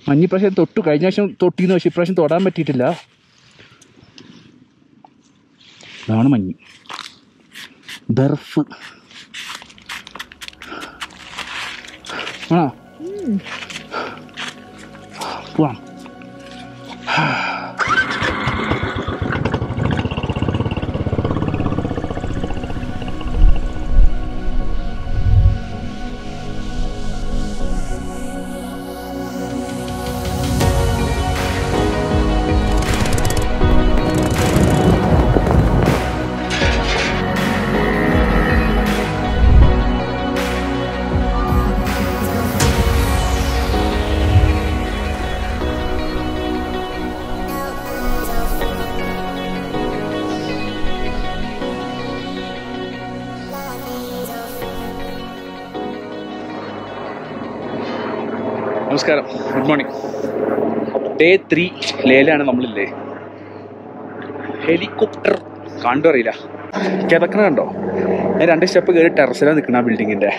മഞ്ഞ് ഇപ്രാവശ്യം തൊട്ടു കഴിഞ്ഞ പ്രാവശ്യം തൊട്ടിന്ന് പക്ഷേ ഇപ്രാവശ്യം തൊടാൻ പറ്റിയിട്ടില്ല ഇതാണ് മഞ്ഞ് ബർഫ് ആണോ പോവാം നമസ്കാരം ഗുഡ് മോർണിംഗ് ഡേ ത്രീ ലേലാണ് നമ്മളില്ലേ ഹെലികോപ്റ്റർ കണ്ടു അറിയില്ല കിതക്കണ കണ്ടോ ഞാൻ രണ്ട് സ്റ്റെപ്പ് കയറി ടെറസിലാണ് നിൽക്കുന്ന ആ ബിൽഡിങ്ങിൻ്റെ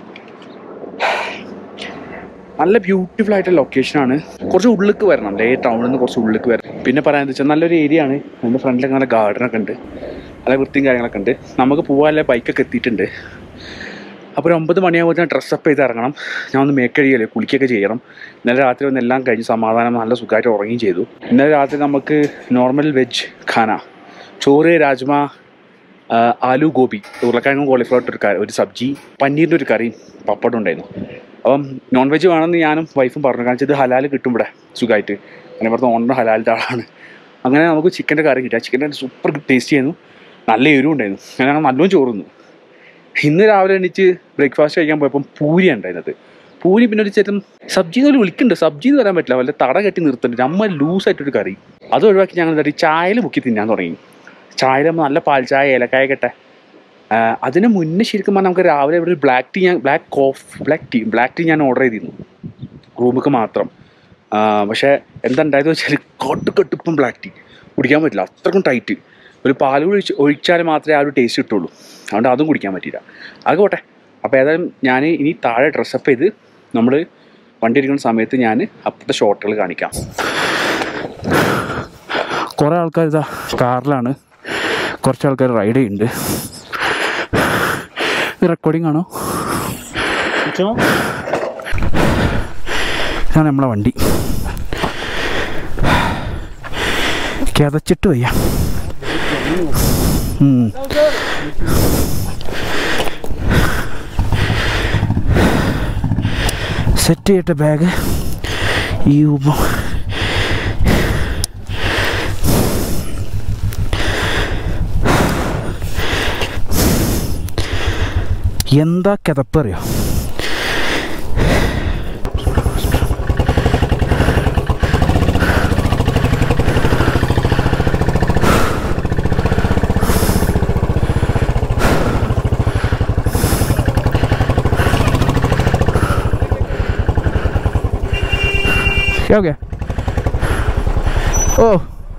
നല്ല ബ്യൂട്ടിഫുൾ ആയിട്ടുള്ള ലൊക്കേഷനാണ് കുറച്ച് ഉള്ളിലേക്ക് വരണം ലേ ടൗണിൽ നിന്ന് കുറച്ച് ഉള്ളിലേക്ക് വരണം പിന്നെ പറയാന്ന് വെച്ചാൽ നല്ലൊരു ഏരിയ ആണ് അതിൻ്റെ ഫ്രണ്ടിലൊക്കെ നല്ല ഗാർഡനൊക്കെ ഉണ്ട് നല്ല വൃത്തിയും കാര്യങ്ങളൊക്കെ ഉണ്ട് നമുക്ക് പോകാനുള്ള ബൈക്കൊക്കെ എത്തിയിട്ടുണ്ട് അപ്പോൾ ഒരു ഒമ്പത് മണിയാകുമ്പോൾ ഡ്രസ്സപ്പ് ചെയ്ത് ഇറങ്ങണം ഞാൻ ഒന്ന് മേക്കഴിയല്ലേ കുളിക്കുകയൊക്കെ ചെയ്യണം ഇന്നലെ രാത്രി ഒന്ന് എല്ലാം കഴിഞ്ഞ് സമാധാനം നല്ല സുഖമായിട്ട് ഉറങ്ങുകയും ചെയ്തു ഇന്നലെ രാത്രി നമുക്ക് നോർമൽ വെജ് ഖാന ചോറ് രാജ്മ ആ, ആലു ഗോബി ഉരുളക്കിഴങ്ങും കോളിഫ്ലവർ ഒരു കറി ഒരു സബ്ജി പന്നീറിൻ്റെ ഒരു കറിയും പപ്പടം ഉണ്ടായിരുന്നു അപ്പം നോൺ വെജ് വേണമെന്ന് ഞാനും വൈഫും പറഞ്ഞു കാരണം ഇത് ഹലാൽ കിട്ടും ഇവിടെ സുഖമായിട്ട് അങ്ങനെ ഇവിടുത്തെ ഓണർ ഹലാലിൻ്റെ ആളാണ് അങ്ങനെ നമുക്ക് ചിക്കൻ്റെ കറി കിട്ടി ആ ചിക്കൻ്റെ സൂപ്പർ ടേസ്റ്റ് ചെയ്യുന്നു നല്ല എരിവും ഉണ്ടായിരുന്നു അങ്ങനെ നല്ലോണം ചോറുന്നു ഇന്ന് രാവിലെ എണീച്ച് ബ്രേക്ക്ഫാസ്റ്റ് കഴിക്കാൻ പോയപ്പം പൂരി ഉണ്ടായിരുന്നത് പൂരി പിന്നെ ഒരു ചേട്ടൻ സബ്ജി എന്ന് വിളിക്കുന്നുണ്ട് സബ്ജി എന്ന് പറയാൻ പറ്റില്ല വല്ല തട കെട്ടി നിർത്തുന്നുണ്ട് അമ്മ ലൂസായിട്ടൊരു കറി അത് ഒഴിവാക്കി ഞങ്ങൾ എന്താ ചായയിൽ മുക്കി തിന്നാൻ തുടങ്ങി ചായയിൽ നല്ല പാൽ ചായ ഏലക്കായ കെട്ടെ അതിന് മുന്നേ ശരിക്കും പറഞ്ഞാൽ നമുക്ക് രാവിലെ ഇവിടെ ഒരു ബ്ലാക്ക് ടീ ഞാൻ black coffee black tea black tea ഞാൻ ഓർഡർ ചെയ്തിരുന്നു റൂമിക്ക് മാത്രം ആ, പക്ഷേ എന്താ ഉണ്ടായത് വെച്ചാൽ കൊട്ട് കെട്ടിപ്പം ബ്ലാക്ക് ടീ കുടിക്കാൻ പറ്റില്ല അത്രക്കും ടൈറ്റ് ഒരു പാൽ ഒഴിച്ച് ഒഴിച്ചാൽ മാത്രമേ ആ ഒരു ടേസ്റ്റ് കിട്ടുള്ളൂ അതുകൊണ്ട് അതും കുടിക്കാൻ പറ്റില്ല അത് പോട്ടെ അപ്പോൾ ഏതായാലും ഞാൻ ഇനി താഴെ ഡ്രസ്സപ്പ് ചെയ്ത് നമ്മൾ വണ്ടി ഇരിക്കുന്ന സമയത്ത് ഞാൻ അപ്പുറത്തെ ഷോട്ടുകൾ കാണിക്കാം കുറേ ആൾക്കാർ ഇതാ കാറിലാണ് കുറച്ച് ആൾക്കാർ റൈഡ് ചെയ്യുന്നുണ്ട് ഇത് റെക്കോർഡിംഗ് ആണോ ഇതാണ് നമ്മളെ വണ്ടി കിതച്ചിട്ട് വയ്യ ഉം. സെറ്റ് ചെയ്യട്ടെ ബാഗ് ഈ ഉപ എന്താ കിതപ്പറിയോ ഓക്കെ ഓ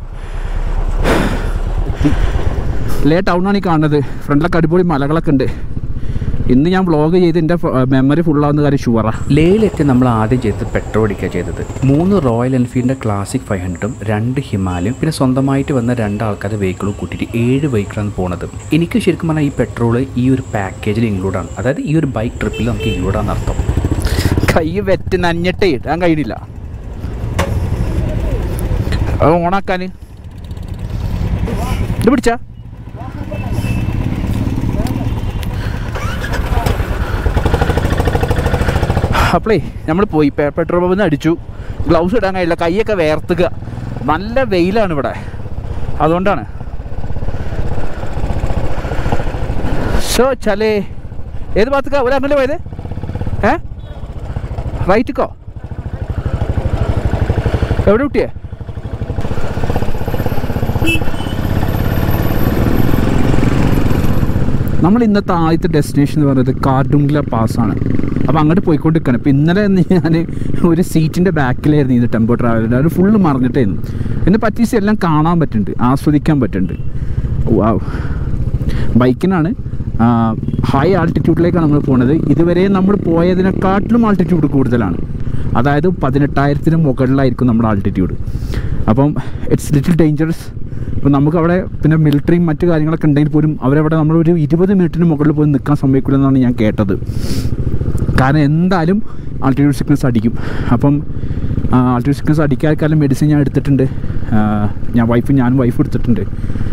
ലേ ടൗണാണ് ഈ കാണുന്നത് ഫ്രണ്ടിലൊക്കെ അടിപൊളി മലകളൊക്കെ ഉണ്ട് ഇന്ന് ഞാൻ വ്ളോഗ് ചെയ്ത് എൻ്റെ മെമ്മറി ഫുള്ളാവുന്ന കാര്യം ഷുവറാ ലേയിലെത്തി നമ്മൾ ആദ്യം ചെയ്തത് പെട്രോൾ അടിക്കുക ചെയ്തത് മൂന്ന് റോയൽ എൻഫീൽഡിൻ്റെ ക്ലാസിക് ഫൈവ് ഹൺഡ്രഡും രണ്ട് ഹിമാലയും പിന്നെ സ്വന്തമായിട്ട് വന്ന രണ്ട് ആൾക്കാരുടെ വെഹിക്കിളും കൂട്ടിയിട്ട് ഏഴ് വെഹിക്കിളാണ് പോണത് എനിക്ക് ശരിക്കും പറഞ്ഞാൽ ഈ പെട്രോൾ ഈ ഒരു പാക്കേജിൽ ഇൻക്ലൂഡാണ് അതായത് ഈ ഒരു ബൈക്ക് ട്രിപ്പിൽ നമുക്ക് ഇൻക്ലൂഡാണ് അർത്ഥം കൈ വെറ്റ് നഞ്ഞിട്ടേ ഇടാൻ കഴിയില്ല അത് ഓണാക്കാൻ ഇത് പിടിച്ചാ അപ്പളേ നമ്മൾ പോയി പെ- പെട്രോൾ പമ്പിൽ നിന്ന് അടിച്ചു ഗ്ലൗസ് ഇടാൻ കഴിയില്ല കൈയൊക്കെ വേർത്തുക നല്ല വെയിലാണ് ഇവിടെ അതുകൊണ്ടാണ് ഷോ ചലേ ഏത് ഭാഗത്തേക്കാ ഒരു അങ്ങനെ പോയത് ഏ റൈറ്റിക്കോ എവിടെ കുട്ടിയേ നമ്മൾ ഇന്നത്തെ ആദ്യത്തെ ഡെസ്റ്റിനേഷൻ എന്ന് പറയുന്നത് കാർഡുംഗ്ല പാസ്സാണ് അപ്പോൾ അങ്ങോട്ട് പോയിക്കൊണ്ടിരിക്കുകയാണ് ഇപ്പോൾ ഇന്നലെ ഒന്ന് ഞാൻ ഒരു സീറ്റിൻ്റെ ബാക്കിലായിരുന്നു ഇത് ടെമ്പോ ട്രാവലിൻ്റെ അത് ഫുള്ള് മറിഞ്ഞിട്ടായിരുന്നു എന്നെ പറ്റീസ് എല്ലാം കാണാൻ പറ്റുന്നുണ്ട് ആസ്വദിക്കാൻ പറ്റുന്നുണ്ട് വാവ് ബൈക്കിനാണ് ഹൈ ആൾട്ടിറ്റ്യൂഡിലേക്കാണ് നമ്മൾ പോകുന്നത് ഇതുവരെ നമ്മൾ പോയതിനെക്കാട്ടിലും ആൾട്ടിറ്റ്യൂഡ് കൂടുതലാണ് അതായത് പതിനെട്ടായിരത്തിന് മുകളിലായിരിക്കും നമ്മുടെ ആൾട്ടിറ്റ്യൂഡ് അപ്പം ഇറ്റ്സ് ലിറ്റിൽ ഡേഞ്ചറസ് അപ്പോൾ നമുക്ക് അവിടെ പിന്നെ മിലിറ്ററിയും മറ്റു കാര്യങ്ങളൊക്കെ ഉണ്ടെങ്കിൽ പോലും അവരവിടെ നമ്മളൊരു ഇരുപത് മിനിറ്റിന് മുകളിൽ പോലും നിൽക്കാൻ സമ്മതിക്കില്ലെന്നാണ് ഞാൻ കേട്ടത് കാരണം എന്തായാലും ആൾട്ടിറ്റ്യൂഡ് സിക്നസ് അടിക്കും അപ്പം ആൾട്ടിറ്റ്യൂഡ് സിക്നസ് അടിക്കാതിരിക്കാനും മെഡിസിൻ ഞാൻ എടുത്തിട്ടുണ്ട് ആ, ഞാൻ വൈഫ് ഞാനും വൈഫ് എടുത്തിട്ടുണ്ട്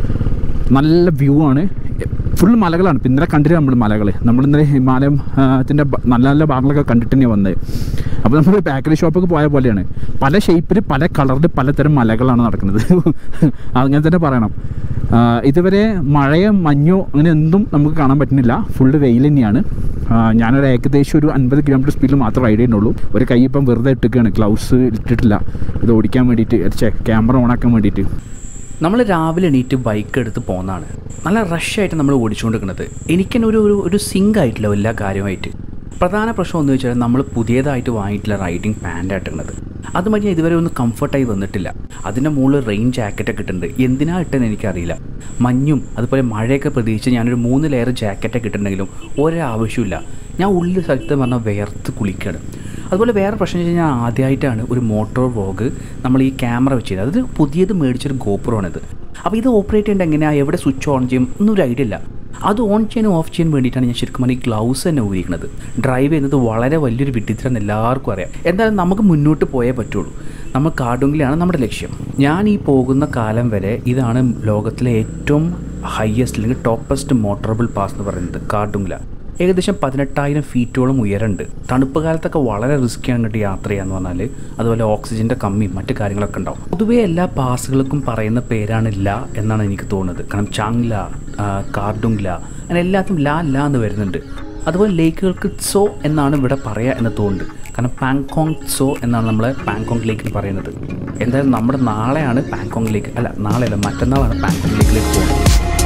നല്ല വ്യൂ ആണ് ഫുൾ മലകളാണ് ഇപ്പം ഇന്നലെ കണ്ടിട്ട് നമ്മൾ മലകൾ നമ്മൾ ഇന്നലെ ഹിമാലയം ത്തിൻ്റെ നല്ല നല്ല ഭാഗങ്ങളൊക്കെ കണ്ടിട്ട് തന്നെയാണ് വന്നത് അപ്പോൾ നമ്മൾ ബേക്കറി ഷോപ്പൊക്കെ പോയ പോലെയാണ് പല ഷേപ്പിൽ പല കളറിൽ പലതരം മലകളാണ് നടക്കുന്നത് അങ്ങനെ തന്നെ പറയണം ആ, ഇതുവരെ മഴയോ മഞ്ഞോ അങ്ങനെ എന്തും നമുക്ക് കാണാൻ പറ്റുന്നില്ല ഫുള്ള് വെയിൽ തന്നെയാണ് ആ, ഞാനൊരു ഏകദേശം ഒരു അൻപത് കിലോമീറ്റർ സ്പീഡിൽ മാത്രം റൈഡ് ചെയ്യുന്നുള്ളൂ ഒരു കൈ ഇപ്പം വെറുതെ ഇട്ടിരിക്കുകയാണ് ഗ്ലൗസ് ഇട്ടിട്ടില്ല ഇത് ഓടിക്കാൻ വേണ്ടിയിട്ട് ചേ ക്യാമറ ഓണാക്കാൻ വേണ്ടിയിട്ട് നമ്മൾ രാവിലെ എണീറ്റ് ബൈക്ക് എടുത്ത് പോകുന്നതാണ് നല്ല റഷായിട്ട് നമ്മൾ ഓടിച്ചുകൊണ്ടിരിക്കുന്നത് എനിക്ക് തന്നെ ഒരു ഒരു ഒരു സിങ്ക് ആയിട്ടില്ല എല്ലാ കാര്യമായിട്ട് പ്രധാന പ്രശ്നം എന്ന് വെച്ചാൽ നമ്മൾ പുതിയതായിട്ട് വാങ്ങിയിട്ടില്ല റൈഡിങ് പാൻ്റ് ആയിട്ടുള്ളത് അത് മതി ഇതുവരെ ഒന്ന് കംഫർട്ടായി വന്നിട്ടില്ല അതിൻ്റെ മുകളിൽ റെയിൻ ജാക്കറ്റൊക്കെ ഇട്ടിട്ടുണ്ട് എന്തിനാ ഇട്ടെന്ന് എനിക്കറിയില്ല മഞ്ഞും അതുപോലെ മഴയൊക്കെ പ്രതീക്ഷിച്ച് ഞാനൊരു മൂന്ന് ലെയർ ജാക്കറ്റൊക്കെ ഇട്ടിട്ടുണ്ടെങ്കിലും ഒരാവശ്യമില്ല ഞാൻ ഉള്ളിൽ സ്ഥലത്ത് പറഞ്ഞാൽ വേർത്ത് കുളിക്കുകയാണ് അതുപോലെ വേറെ പ്രശ്നം വെച്ച് കഴിഞ്ഞാൽ ആദ്യമായിട്ടാണ് ഒരു മോട്ടോർ വ്ളോഗ് നമ്മൾ ഈ ക്യാമറ വെച്ച് ചെയ്തത് അത് പുതിയത് മേടിച്ചൊരു GoPro ആണിത് അപ്പോൾ ഇത് ഓപ്പറേറ്റ് ചെയ്യേണ്ട എങ്ങനെയാണ് എവിടെ സ്വിച്ച് ഓൺ ചെയ്യും ഒന്നും ഒരു ഐഡിയ ഇല്ല അത് ഓൺ ചെയ്യാനും ഓഫ് ചെയ്യാൻ വേണ്ടിയിട്ടാണ് ഞാൻ ശരിക്കും പറഞ്ഞാൽ ഈ ഗ്ലൗസ് തന്നെ ഊരിക്കുന്നത് ഡ്രൈവ് ചെയ്യുന്നത് വളരെ വലിയൊരു വിട്ടിത്തരാന്ന് എല്ലാവർക്കും അറിയാം എന്തായാലും നമുക്ക് മുന്നോട്ട് പോയേ പറ്റുള്ളൂ നമ്മൾ കാടുങ്കിലാണ് നമ്മുടെ ലക്ഷ്യം ഞാൻ ഈ പോകുന്ന കാലം വരെ ഇതാണ് ലോകത്തിലെ ഏറ്റവും ഹയസ്റ്റ് അല്ലെങ്കിൽ ടോപ്പസ്റ്റ് മോട്ടറബിൾ പാസ് എന്ന് പറയുന്നത് കാടുങ്കില ഏകദേശം പതിനെട്ടായിരം ഫീറ്റോളം ഉയരമുണ്ട് തണുപ്പ് കാലത്തൊക്കെ വളരെ റിസ്ക്കിയാണ് ഇങ്ങോട്ട് യാത്ര ചെയ്യാന്ന് പറഞ്ഞാൽ അതുപോലെ ഓക്സിജൻ്റെ കമ്മിയും മറ്റു കാര്യങ്ങളൊക്കെ ഉണ്ടാവും പൊതുവേ എല്ലാ പാസുകൾക്കും പറയുന്ന പേരാണ് ല എന്നാണ് എനിക്ക് തോന്നുന്നത് കാരണം ചാങ്ല കാർഡുങ്ല അങ്ങനെ എല്ലാത്തിനും ലാ ല എന്ന് വരുന്നുണ്ട് അതുപോലെ ലേക്കുകൾക്ക് സോ എന്നാണ് ഇവിടെ പറയുക എന്ന് തോന്നുന്നുണ്ട് കാരണം പാങ്കോങ് സോ എന്നാണ് നമ്മൾ പാങ്കോങ് ലേക്കിൽ പറയുന്നത് എന്തായാലും നമ്മുടെ നാളെയാണ് പാങ്കോങ് ലേക്ക് അല്ല നാളെയല്ല മറ്റന്നാളാണ് പാങ്കോങ് ലേക്കിലേക്ക് പോകുന്നത്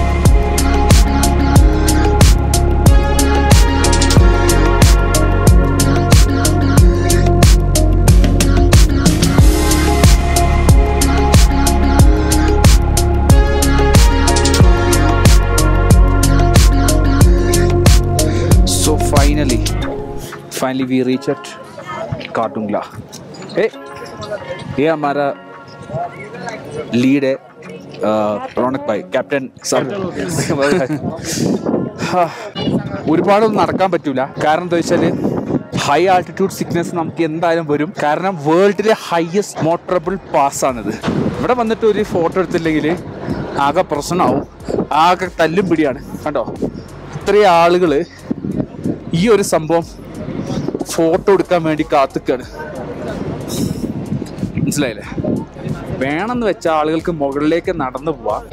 So finally, finally we reach at Katungla. Hey, ये हमारा लीड है റോണക് ഭായ് ക്യാപ്റ്റൻ സർ ഒരുപാടൊന്നും നടക്കാൻ പറ്റൂല കാരണം എന്താ വെച്ചാല് ഹൈ ആൾട്ടിറ്റ്യൂഡ് സിക്നസ് നമുക്ക് എന്തായാലും വരും കാരണം വേൾഡിലെ ഹയസ്റ്റ് മോട്ടറബിൾ പാസ് ആണിത് ഇവിടെ വന്നിട്ട് ഒരു ഫോട്ടോ എടുത്തില്ലെങ്കിൽ ആകെ പ്രശ്നമാവും ആകെ തല്ലും പിടിയാണ് കണ്ടോ ഇത്രയും ആളുകള് ഈ ഒരു സംഭവം ഫോട്ടോ എടുക്കാൻ വേണ്ടി കാത്തുക്കാണ് മനസ്സിലായില്ലേ വേണമെന്ന് വെച്ച ആളുകൾക്ക് മുകളിലേക്ക് നടന്നു പോവാം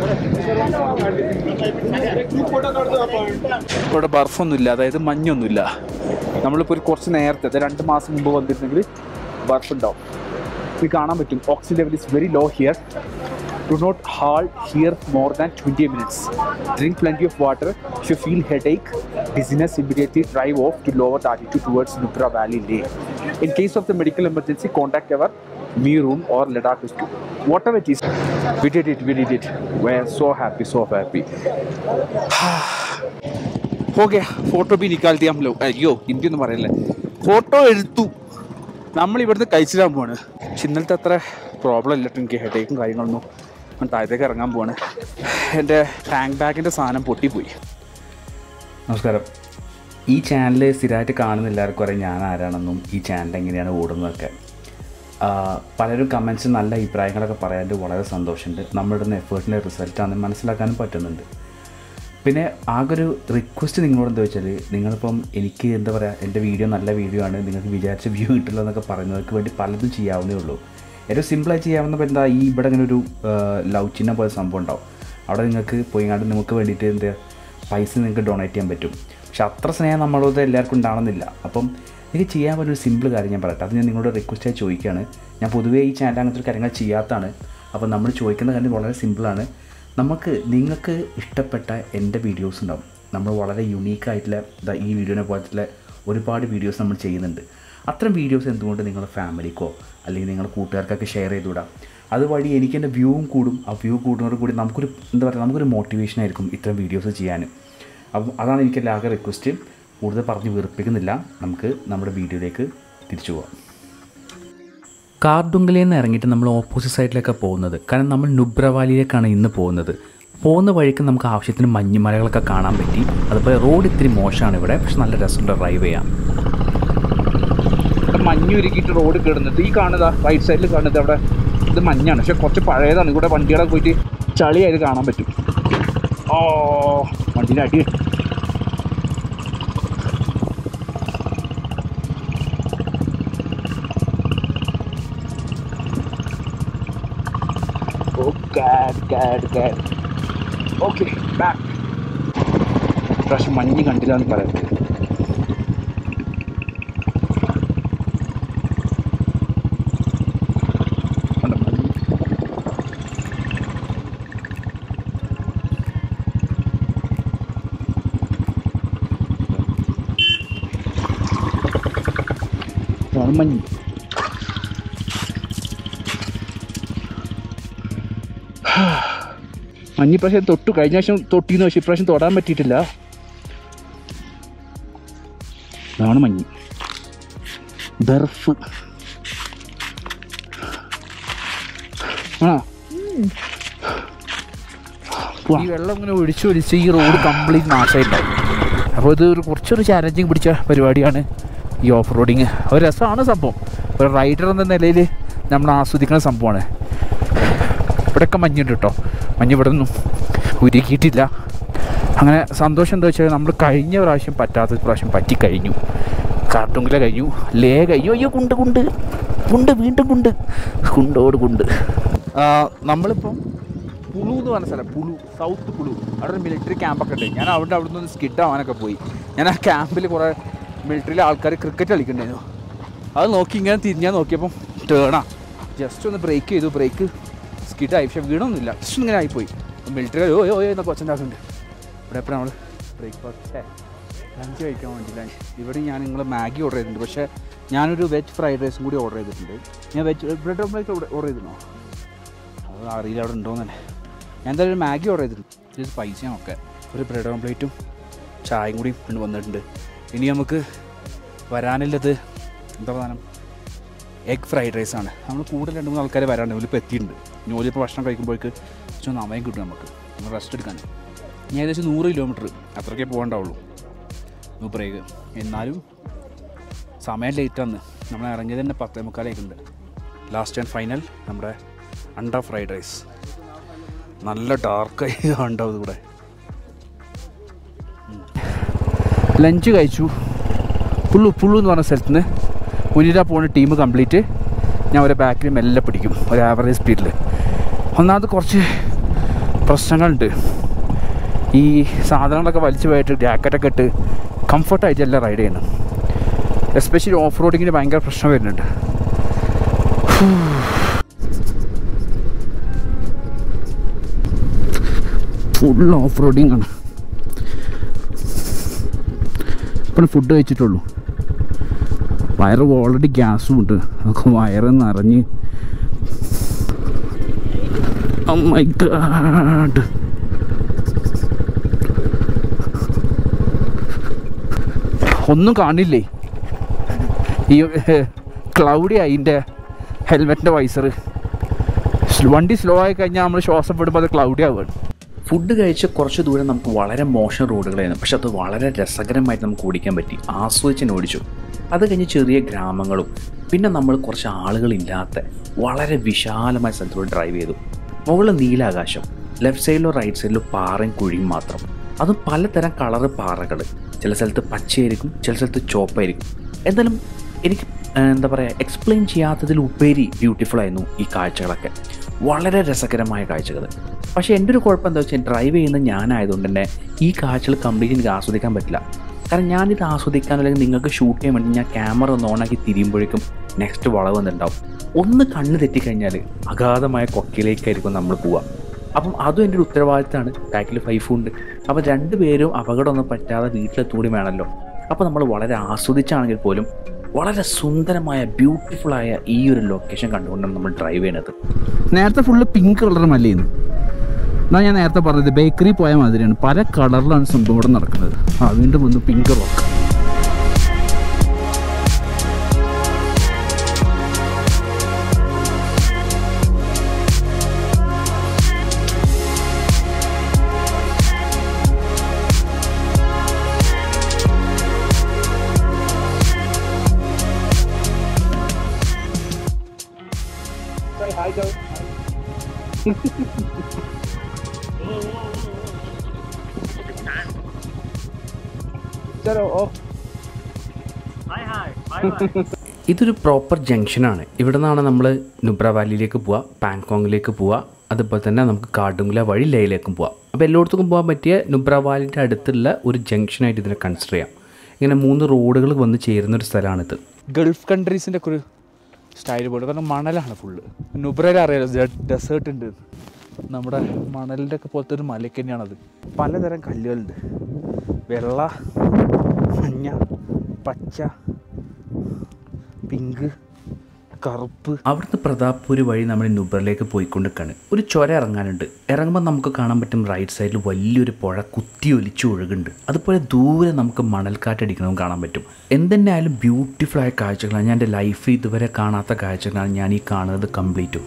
ഇവിടെ ബർഫൊന്നുമില്ല അതായത് മഞ്ഞൊന്നുമില്ല നമ്മളിപ്പോൾ ഒരു കുറച്ച് നേരത്തെ അതായത് രണ്ട് മാസം മുമ്പ് വന്നിരുന്നെങ്കിൽ ബർഫ് ഉണ്ടാവും ഇത് കാണാൻ പറ്റും oxygen level is very low here do not halt here more than twenty minutes drink plenty of water if you feel headache business immediately drive off to lower the altitude towards Nubra Valley Lake. In case of the medical emergency, contact our Mirun or Ladakh Rescue. Whatever it is, we did it, we did it. We're so happy, so happy. हो गया photo ബി നിക്കാൽ ദിയ ഹം ലോഗ് അയ്യോ ഹിന്ദി ഒന്നും പറയല്ലേ ഫോട്ടോ എടുത്തു നമ്മൾ ഇവിടുന്ന് കഴിച്ചിടാൻ പോവാണ് പക്ഷെ ഇന്നലത്തെ അത്ര പ്രോബ്ലം ഇല്ല ട്ടോ എനിക്ക് ഹെഡേക്കും കാര്യങ്ങളൊന്നും ഞാൻ താഴത്തേക്ക് ഇറങ്ങാൻ പോവാണ് എൻ്റെ ടാങ്ക് ബാഗിൻ്റെ സാധനം പൊട്ടിപ്പോയി നമസ്കാരം ഈ ചാനൽ സ്ഥിരമായിട്ട് കാണുന്ന എല്ലാവർക്കും അറിയാം ഞാൻ ആരാണെന്നും ഈ ചാനൽ എങ്ങനെയാണ് ഓടുന്നതൊക്കെ ആ, പലരും കമൻസ് നല്ല അഭിപ്രായങ്ങളൊക്കെ പറയാണ്ട് വളരെ സന്തോഷമുണ്ട് നമ്മളിടുന്ന എഫേർട്ടിൻ്റെ റിസൾട്ടാണെന്ന് മനസ്സിലാക്കാനും പറ്റുന്നുണ്ട് പിന്നെ ആകെ ഒരു റിക്വസ്റ്റ് നിങ്ങളോട് എന്താ വെച്ചാൽ നിങ്ങളിപ്പം എനിക്ക് എന്താ പറയുക എൻ്റെ വീഡിയോ നല്ല വീഡിയോ ആണ് നിങ്ങൾക്ക് വിചാരിച്ച വ്യൂ കിട്ടില്ല എന്നൊക്കെ പറയുന്നവർക്ക് വേണ്ടി പലതും ചെയ്യാവുന്നേ ഉള്ളൂ ഏറ്റവും സിമ്പിളായി ചെയ്യാവുന്ന എന്താ ഈ ഇവിടെ ഇങ്ങനെ ഒരു ലവ് ചിഹ്നം പോലെ സംഭവം ഉണ്ടാവും അവിടെ നിങ്ങൾക്ക് പോയിങ്ങാണ്ട് നിങ്ങൾക്ക് വേണ്ടിയിട്ട് എന്താ പൈസ നിങ്ങൾക്ക് ഡൊണേറ്റ് ചെയ്യാൻ പറ്റും പക്ഷെ അത്ര സ്നേഹം നമ്മളോട് എല്ലാവർക്കും ഉണ്ടാവണമെന്നില്ല അപ്പം നിങ്ങൾക്ക് ചെയ്യാൻ പറ്റുന്ന ഒരു സിമ്പിൾ കാര്യം ഞാൻ പറയട്ടെ അത് ഞാൻ നിങ്ങളോട് റിക്വസ്റ്റായി ചോദിക്കുകയാണ് ഞാൻ പൊതുവേ ഈ ചാനൽ അങ്ങനത്തെ ഒരു കാര്യങ്ങൾ ചെയ്യാത്തതാണ് അപ്പോൾ നമ്മൾ ചോദിക്കുന്ന കാര്യം വളരെ സിമ്പിളാണ് നമുക്ക് നിങ്ങൾക്ക് ഇഷ്ടപ്പെട്ട എൻ്റെ വീഡിയോസ് ഉണ്ടാവും നമ്മൾ വളരെ യുണീക്കായിട്ടുള്ള ദാ ഈ വീഡിയോനെ പോലത്തുള്ള ഒരുപാട് വീഡിയോസ് നമ്മൾ ചെയ്യുന്നുണ്ട് അത്തരം വീഡിയോസ് എന്തുകൊണ്ട് നിങ്ങളുടെ ഫാമിലിക്കോ അല്ലെങ്കിൽ നിങ്ങളുടെ കൂട്ടുകാർക്കൊക്കെ ഷെയർ ചെയ്തുവിടാം അതുവഴി എനിക്ക് എൻ്റെ വ്യൂവും കൂടും ആ വ്യൂ കൂടുന്നതോട് കൂടി നമുക്കൊരു എന്താ പറയുക നമുക്കൊരു മോട്ടിവേഷൻ ആയിരിക്കും ഇത്തരം വീഡിയോസ് ചെയ്യാനും അപ്പം അതാണ് എനിക്ക് ആകെ റിക്വസ്റ്റ് കൂടുതൽ പറഞ്ഞ് വെറുപ്പിക്കുന്നില്ല നമുക്ക് നമ്മുടെ വീഡിയോയിലേക്ക് തിരിച്ചു പോകാം കാർഡുങ്കലിൽ നിന്ന് ഇറങ്ങിയിട്ട് നമ്മൾ ഓപ്പോസിറ്റ് സൈഡിലേക്ക് പോകുന്നത് കാരണം നമ്മൾ നുബ്രവാലിയിലേക്കാണ് ഇന്ന് പോകുന്നത് പോകുന്ന വഴിക്ക് നമുക്ക് ആവശ്യത്തിന് മഞ്ഞുമലകളൊക്കെ കാണാൻ പറ്റി അതുപോലെ റോഡ് ഇത്തിരി മോശമാണ് ഇവിടെ പക്ഷെ നല്ല രസമുണ്ട് ഡ്രൈവ് ചെയ്യാം ഇവിടെ മഞ്ഞ് ഒരുക്കിയിട്ട് റോഡ് കിടന്നിട്ട് ഈ കാണുക റൈറ്റ് സൈഡിൽ കാണുന്നത് അവിടെ ഇത് മഞ്ഞാണ് പക്ഷെ കുറച്ച് പഴയതാണ് ഇവിടെ വണ്ടികളൊക്കെ പോയിട്ട് ചളിയായത് കാണാൻ പറ്റും ഓ വണ്ടിയുടെ അടി കിട്ടി. Oh God God God okay back ഇപ്രാവശ്യം മഞ്ഞ് കണ്ടില്ല എന്ന് പറയാം കണ്ടോ, മഞ്ഞ്. ഇതാണ് മഞ്ഞ് മഞ്ഞ് ഇപ്രാവശ്യം തൊട്ടു കഴിഞ്ഞ പ്രാവശ്യം തൊട്ടിന്ന് പക്ഷേ ഇപ്രാവശ്യം തൊടാൻ പറ്റിയിട്ടില്ല ഇതാണ് മഞ്ഞ് ബർഫ് ആ ഈ വെള്ളം ഇങ്ങനെ ഒഴിച്ച് ഒഴിച്ച് ഈ റോഡ് കംപ്ലീറ്റ് നാശമായിട്ടുണ്ടാവും അപ്പോൾ ഇത് ഒരു കുറച്ചൊരു ചാലഞ്ചിങ് പിടിച്ച പരിപാടിയാണ് ഈ ഓഫ് റോഡിങ് ഒരു രസമാണ് സംഭവം ഒരു റൈഡർ എന്ന നിലയിൽ നമ്മൾ ആസ്വദിക്കുന്ന സംഭവമാണ് ഇവിടെയൊക്കെ മഞ്ഞുണ്ട് കേട്ടോ മഞ്ഞ് ഇവിടെ ഒന്നും ഉരുക്കിയിട്ടില്ല അങ്ങനെ സന്തോഷം എന്താ വെച്ചാൽ നമ്മൾ കഴിഞ്ഞ പ്രാവശ്യം പറ്റാത്ത പ്രാവശ്യം പറ്റിക്കഴിഞ്ഞു കാർട്ടുങ്കില കഴിഞ്ഞു ലേ കഴിഞ്ഞു അയ്യോ കുണ്ട് കുണ്ട് കുണ്ട് വീണ്ടും കുണ്ട് കുണ്ടോട് കുണ്ട് നമ്മളിപ്പം പുളു എന്ന് പറഞ്ഞ സ്ഥലം പുളു സൗത്ത് പുളു അവിടെ ഒരു മിലിറ്ററി ക്യാമ്പൊക്കെ ഉണ്ട് ഞാൻ അവിടെ അവിടെ നിന്ന് സ്കിഡ് ആവാനൊക്കെ പോയി ഞാൻ ആ ക്യാമ്പിൽ കുറേ മിലിറ്ററിയിലെ ആൾക്കാർ ക്രിക്കറ്റ് കളിക്കണ്ടായിരുന്നു അത് നോക്കി ഇങ്ങനെ തിരിഞ്ഞാൽ നോക്കിയപ്പം ടേണാ ജസ്റ്റ് ഒന്ന് ബ്രേക്ക് ചെയ്തു ബ്രേക്ക് സ്കിഡായി പക്ഷെ വീണൊന്നുമില്ല ജസ്റ്റ് ഇങ്ങനെ ആയിപ്പോയി മിലിറ്ററി ഓ ഓ എന്നൊക്കെ ഒച്ചണ്ടാക്കുന്നുണ്ട് ഇവിടെ എപ്പോൾ നമ്മൾ ബ്രേക്ക്ഫാസ്റ്റ് ലഞ്ച് കഴിക്കാൻ വേണ്ടി ലഞ്ച് ഇവിടെ ഞാൻ നിങ്ങൾ മാഗി ഓർഡർ ചെയ്തിട്ടുണ്ട് പക്ഷേ ഞാനൊരു വെജ് ഫ്രൈഡ് റൈസും കൂടി ഓർഡർ ചെയ്തിട്ടുണ്ട് ഞാൻ വെജ് ബ്രെഡ് ഓംലേറ്റ് ഓർഡർ ചെയ്തിരുന്നോ അത് അറിയില്ല അവിടെ ഉണ്ടോയെന്നല്ലേ ഞാൻ എന്തായാലും ഒരു മാഗി ഓർഡർ ചെയ്തിട്ടുണ്ട് ഇത് സ്പൈസിയും ഒക്കെ ഒരു ബ്രെഡ് ഓംപ്ലേറ്റും ചായയും കൂടി കൊണ്ട് വന്നിട്ടുണ്ട് ഇനി നമുക്ക് വരാനുള്ളത് എന്താ പ്രധാനം എഗ് ഫ്രൈഡ് റൈസ് ആണ് നമ്മൾ കൂടുതൽ രണ്ട് മൂന്ന് ആൾക്കാർ വരാണ്ട് ഇപ്പോൾ എത്തിയിട്ടുണ്ട് ഇനി ഓലിപ്പോൾ ഭക്ഷണം കഴിക്കുമ്പോഴേക്ക് കുറച്ച് സമയം കിട്ടും നമുക്ക് നമ്മൾ റെസ്റ്റ് എടുക്കാൻ ഞാൻ ഏകദേശം നൂറ് കിലോമീറ്റർ അത്രയ്ക്കേ പോകണ്ടാവുള്ളൂ നൂപ്പറേക്ക് എന്നാലും സമയം ലേറ്റ് ആണ് നമ്മൾ ഇറങ്ങിയത് തന്നെ പത്തേ മുക്കാലേക്കുണ്ട് ലാസ്റ്റ് ആൻഡ് ഫൈനൽ നമ്മുടെ അണ്ട ഫ്രൈഡ് റൈസ് നല്ല ഡാർക്കായി ഉണ്ടാവും ഇവിടെ ലഞ്ച് കഴിച്ചു പുള്ളു പുള്ളു എന്ന് പറഞ്ഞ സ്ഥലത്ത് നിന്ന് മുന്നിലാ പോകുന്ന ടീം കംപ്ലീറ്റ് ഞാൻ ഒരു ബാക്കിൽ മെല്ലെ പിടിക്കും ഒരു ആവറേജ് സ്പീഡിൽ ഒന്നാമത് കുറച്ച് പ്രശ്നങ്ങളുണ്ട് ഈ സാധനങ്ങളൊക്കെ വലിച്ചു പോയിട്ട് ജാക്കറ്റൊക്കെ ഇട്ട് കംഫർട്ടായിട്ട് എല്ലാം റൈഡ് ചെയ്യണം എസ്പെഷ്യലി ഓഫ് റോഡിങ്ങിന് ഭയങ്കര പ്രശ്നം വരുന്നുണ്ട് ഫുൾ ഓഫ് റോഡിങ് ആണ് ഇപ്പം ഫുഡ് കഴിച്ചിട്ടുള്ളൂ വയറ് ഓൾറെഡി ഗ്യാസും ഉണ്ട് നമുക്ക് വയറ് നിറഞ്ഞ് Oh my God. ഒന്നും കാണില്ലേ ഈ ക്ലൗഡി അതിൻ്റെ ഹെൽമെറ്റിൻ്റെ വൈസർ വണ്ടി സ്ലോ ആയി കഴിഞ്ഞാൽ നമ്മൾ ശ്വാസം വിടുമ്പോൾ അത് ക്ലൗഡി ആവുകയാണ് ഫുഡ് കഴിച്ച് കുറച്ച് ദൂരം നമുക്ക് വളരെ മോശം റോഡുകളായിരുന്നു പക്ഷെ അത് വളരെ രസകരമായിട്ട് നമുക്ക് ഓടിക്കാൻ പറ്റി ആസ്വദിച്ച് തന്നെ ഓടിച്ചു അത് കഴിഞ്ഞ് ചെറിയ ഗ്രാമങ്ങളും പിന്നെ നമ്മൾ കുറച്ച് ആളുകളില്ലാത്ത വളരെ വിശാലമായ സ്ഥലത്തൂടെ ഡ്രൈവ് ചെയ്തു മുകളിൽ നീലാകാശം ലെഫ്റ്റ് സൈഡിലോ റൈറ്റ് സൈഡിലോ പാറയും കുഴിയും മാത്രം അതും പലതരം കളറ് പാറകൾ ചില സ്ഥലത്ത് പച്ചയായിരിക്കും ചില സ്ഥലത്ത് ചോപ്പായിരിക്കും എന്തായാലും എനിക്ക് ആ, എന്താ പറയുക എക്സ്പ്ലെയിൻ ചെയ്യാത്തതിൽ ഉപരി ബ്യൂട്ടിഫുൾ ആയിരുന്നു ഈ കാഴ്ചകളൊക്കെ വളരെ രസകരമായ കാഴ്ചകൾ പക്ഷേ എൻ്റെ ഒരു കുഴപ്പം എന്താ വെച്ചാൽ ഡ്രൈവ് ചെയ്യുന്ന ഞാനായതുകൊണ്ട് തന്നെ ഈ കാഴ്ചകൾ കംപ്ലീറ്റ് എനിക്ക് ആസ്വദിക്കാൻ പറ്റില്ല കാരണം ഞാനിത് ആസ്വദിക്കാൻ അല്ലെങ്കിൽ നിങ്ങൾക്ക് ഷൂട്ട് ചെയ്യാൻ വേണ്ടി ഞാൻ ക്യാമറ ഒന്ന് ഓണാക്കി തിരിയുമ്പോഴേക്കും നെക്സ്റ്റ് വളവ് വന്നിട്ടുണ്ടാവും ഒന്ന് കണ്ണ് തെറ്റിക്കഴിഞ്ഞാൽ അഗാധമായ കൊക്കയിലേക്കായിരിക്കും നമ്മൾ പോവുക അപ്പം അതും എൻ്റെ ഒരു ഉത്തരവാദിത്തമാണ് ബാക്കിൽ ഫൈഫും ഉണ്ട് അപ്പം രണ്ടുപേരും അപകടമൊന്നും പറ്റാതെ വീട്ടിലെത്തും കൂടി വേണമല്ലോ അപ്പോൾ നമ്മൾ വളരെ ആസ്വദിച്ചാണെങ്കിൽ പോലും വളരെ സുന്ദരമായ ബ്യൂട്ടിഫുള്ളായ ഈ ഒരു ലൊക്കേഷൻ കണ്ടുകൊണ്ടാണ് നമ്മൾ ഡ്രൈവ് ചെയ്യുന്നത് നേരത്തെ ഫുള്ള് പിങ്ക് കളർ മല്ലേന്ന് എന്നാ ഞാൻ നേരത്തെ പറഞ്ഞത് ബേക്കറി പോയ മാതിരിയാണ് പല കളറിലാണ് സംഭവം ഇവിടെ നടക്കുന്നത് ആ വീണ്ടും വന്നു പിങ്ക് റോക്ക് ഇതൊരു പ്രോപ്പർ ജംഗ്ഷനാണ് ഇവിടെ നിന്നാണ് നമ്മൾ നുബ്ര വാലിയിലേക്ക് പോവുക പാങ്കോങ്ങിലേക്ക് പോവുക അതുപോലെ തന്നെ നമുക്ക് കാട്ടുങ്കുല വഴി ലേയിലേക്കും പോവാം അപ്പോൾ എല്ലായിടത്തും പോകാൻ പറ്റിയ നുബ്ര വാലിൻ്റെ അടുത്തുള്ള ഒരു ജംഗ്ഷനായിട്ട് ഇതിനെ കൺസിഡർ ചെയ്യാം ഇങ്ങനെ മൂന്ന് റോഡുകൾ വന്ന് ചേരുന്ന ഒരു സ്ഥലമാണിത് ഗൾഫ് കൺട്രീസിൻ്റെ ഒക്കെ ഒരു സ്റ്റൈൽ പോലെ കാരണം മണലാണ് ഫുള്ള് നുബ്രയിൽ അറിയാലോ ഡെസേർട്ട് ഉണ്ട് നമ്മുടെ മണലിൻ്റെ ഒക്കെ പോലത്തെ ഒരു മലയ്ക്ക് തന്നെയാണത് പലതരം കല്ലുകളുണ്ട് വെള്ള മഞ്ഞ പച്ച പിങ്ക് കറുപ്പ് അവിടുന്ന് പ്രതാപ്പൂര് വഴി നമ്മൾ നുബ്രയിലേക്ക് പോയിക്കൊണ്ടിരിക്കുകയാണ് ഒരു ചുര ഇറങ്ങാനുണ്ട് ഇറങ്ങുമ്പോൾ നമുക്ക് കാണാൻ പറ്റും റൈറ്റ് സൈഡിൽ വലിയൊരു പുഴ കുത്തി ഒലിച്ച് ഒഴുകുന്നുണ്ട് അതുപോലെ ദൂരെ നമുക്ക് മണൽക്കാറ്റടിക്കണതും കാണാൻ പറ്റും എന്തെന്നായാലും ബ്യൂട്ടിഫുൾ ആയ കാഴ്ചകളാണ് ഞാൻ എൻ്റെ ലൈഫിൽ ഇതുവരെ കാണാത്ത കാഴ്ചകളാണ് ഞാൻ ഈ കാണുന്നത് കംപ്ലീറ്റും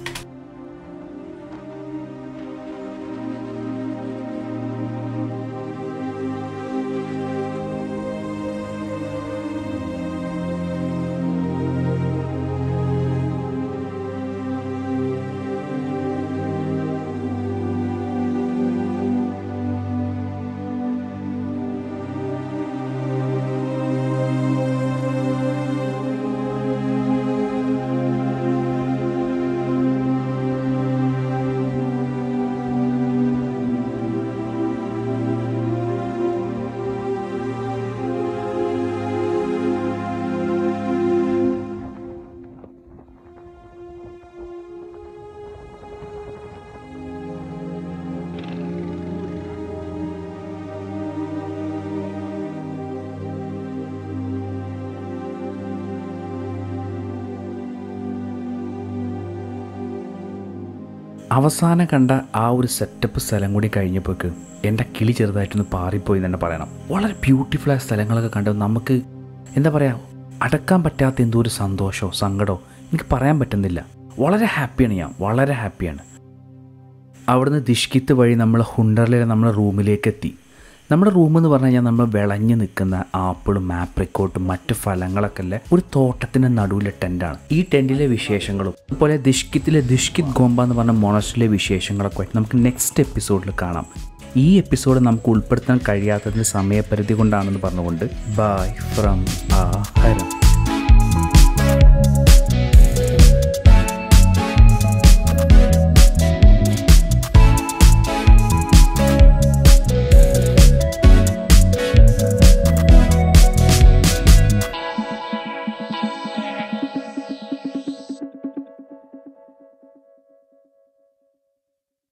അവസാനം കണ്ട ആ ഒരു സെറ്റപ്പ് സ്ഥലം കൂടി കഴിഞ്ഞപ്പോൾക്ക് എൻ്റെ കിളി ചെറുതായിട്ടൊന്ന് പാറിപ്പോയി എന്ന് തന്നെ പറയണം വളരെ ബ്യൂട്ടിഫുൾ ആയ സ്ഥലങ്ങളൊക്കെ കണ്ട് നമുക്ക് എന്താ പറയുക അടക്കാൻ പറ്റാത്ത എന്തോ ഒരു സന്തോഷമോ സങ്കടമോ എനിക്ക് പറയാൻ പറ്റുന്നില്ല വളരെ ഹാപ്പിയാണ് ഞാൻ വളരെ ഹാപ്പിയാണ് അവിടുന്ന് ദിഷ്കിത്ത് വഴി നമ്മൾ ഹുണ്ടറിലെ നമ്മുടെ റൂമിലേക്ക് എത്തി നമ്മുടെ റൂം എന്ന് പറഞ്ഞു കഴിഞ്ഞാൽ നമ്മൾ വിളഞ്ഞു നിൽക്കുന്ന ആപ്പിളും ആപ്രിക്കോട്ടും മറ്റു ഫലങ്ങളൊക്കെ ഉള്ള ഒരു തോട്ടത്തിൻ്റെ നടുവിലെ ടെൻറ്റാണ് ഈ ടെൻറ്റിലെ വിശേഷങ്ങളും അതുപോലെ ദിഷ്കിത്തിലെ ദിഷ്കിത് ഗോമ്പ എന്ന് പറഞ്ഞ മൊണസ്റ്റിലെ വിശേഷങ്ങളൊക്കെ ആയിട്ട് നമുക്ക് നെക്സ്റ്റ് എപ്പിസോഡിൽ കാണാം ഈ എപ്പിസോഡ് നമുക്ക് ഉൾപ്പെടുത്താൻ കഴിയാത്തതിന് സമയപരിധി കൊണ്ടാണെന്ന് പറഞ്ഞുകൊണ്ട് ബൈ ഫ്രം ആ ഹരം